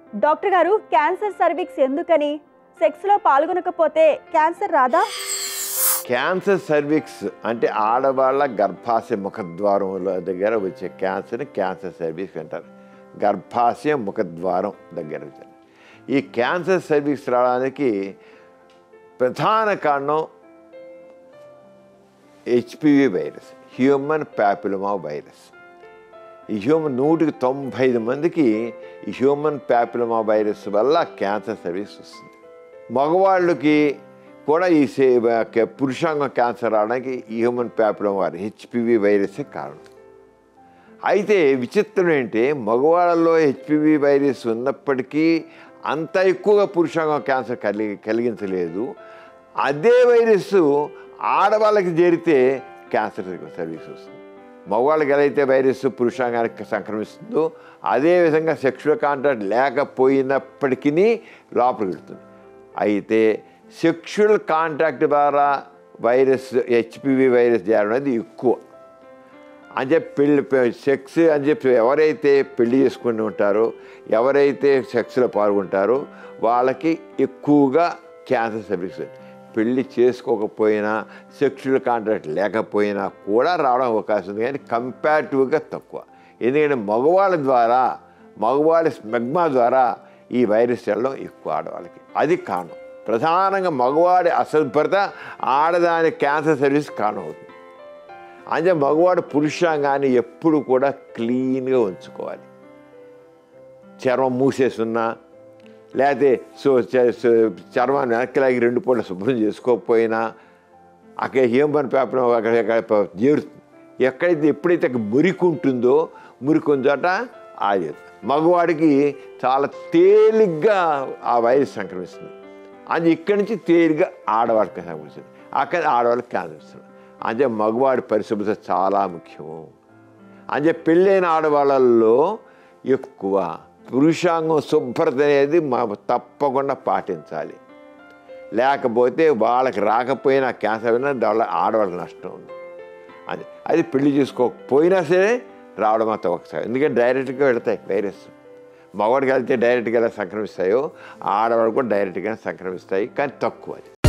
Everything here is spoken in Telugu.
డాక్టర్ గారు క్యాన్సర్ సర్విక్స్ ఎందుకని సెక్స్లో పాల్గొనకపోతే క్యాన్సర్ రాదా క్యాన్సర్ సర్విక్స్ అంటే ఆడవాళ్ళ గర్భాశయ ముఖద్వారంలో దగ్గర వచ్చే క్యాన్సర్ని క్యాన్సర్ సర్విక్స్ అంటారు గర్భాశయ ముఖద్వారం దగ్గర వచ్చే ఈ క్యాన్సర్ సర్విక్స్ రావడానికి ప్రధాన కారణం HPV virus human papilloma virus ఈ హ్యూమన్ నూటికి తొంభై ఐదు మందికి ఈ హ్యూమన్ ప్యాపిలమా వైరస్ వల్ల క్యాన్సర్ సర్వీస్ వస్తుంది మగవాళ్ళకి కూడా ఈ సే- క- పురుషాంగం క్యాన్సర్ రావడానికి ఈ హ్యూమన్ ప్యాపిలమా వైరస్ హెచ్పివి వైరసే కారణం అయితే విచిత్రం ఏంటి మగవాళ్ళలో హెచ్పివి వైరస్ ఉన్నప్పటికీ అంత ఎక్కువగా పురుషాంగం క్యాన్సర్ కలిగి కలిగించలేదు అదే వైరస్ ఆడవాళ్ళకి చేరితే క్యాన్సర్ సర్వీస్ వస్తుంది మగవాళ్ళకి ఎలా అయితే వైరస్ పురుషాంగానికి సంక్రమిస్తుందో అదే విధంగా సెక్షువల్ కాంటాక్ట్ లేకపోయినప్పటికీ లోపలికి వెళ్తుంది అయితే సెక్షువల్ కాంటాక్ట్ ద్వారా వైరస్ హెచ్పివి వైరస్ చేరడం అనేది ఎక్కువ అని చెప్పి పెళ్ళి సెక్స్ అని చెప్పి ఎవరైతే పెళ్లి చేసుకుని ఉంటారో ఎవరైతే సెక్స్లో పాల్గొంటారో వాళ్ళకి ఎక్కువగా క్యాన్సర్ సర్వీస్ పెళ్లి చేసుకోకపోయినా సెక్షువల్ కాంటాక్ట్ లేకపోయినా కూడా రావడం అవకాశం ఉంది కానీ కంపారిటివ్గా తక్కువ ఎందుకంటే మగవాళ్ళ ద్వారా మగవాళ్ళ స్మెగ్మా ద్వారా ఈ వైరస్ వెళ్ళడం ఎక్కువ ఆడవాళ్ళకి అది కారణం ప్రధానంగా మగవాడి అసభ్రత ఆడదాని క్యాన్సర్ సర్వీస్ కారణం అవుతుంది అంటే మగవాడు పురుషాంగాన్ని ఎప్పుడు కూడా క్లీన్గా ఉంచుకోవాలి చర్మం మూసేసున్నా లేకపోతే సో చ- సో చర్మాన్ని వెనక్కిలాగి రెండు పూట శుభ్రం చేసుకోకపోయినా అక్కడ హ్యూమన్ పేపర్ అక్కడ అక్కడ చేరుతుంది ఎక్కడైతే ఎప్పుడైతే అక్కడ మురికి ఉంటుందో మురికి ఉన్న చోట ఆది మగవాడికి చాలా తేలిగ్గా ఆ వైరస్ సంక్రమిస్తుంది అది ఇక్కడి నుంచి తేలిగ్గా ఆడవాళ్ళకి సంక్రమిస్తుంది అక్కడ ఆడవాళ్ళకి క్యాన్సర్ వస్తుంది అంటే మగవాడి పరిశుభ్రత చాలా ముఖ్యము అంటే పెళ్ళైన ఆడవాళ్ళల్లో ఎక్కువ పురుషాంగం శుభ్రత అనేది మా తప్పకుండా పాటించాలి లేకపోతే వాళ్ళకి రాకపోయినా క్యాన్సర్ అయినా వాళ్ళ ఆడవాళ్ళకి నష్టం ఉంది అది అది పెళ్లి చేసుకోకపోయినా సరే రావడం మాత్రం ఒకసారి ఎందుకంటే డైరెక్ట్గా వెళతాయి వైరస్ మగవాడికి వెళ్తే డైరెక్ట్గా ఎలా సంక్రమిస్తాయో ఆడవాళ్ళు కూడా డైరెక్ట్గా సంక్రమిస్తాయి కానీ తక్కువ అది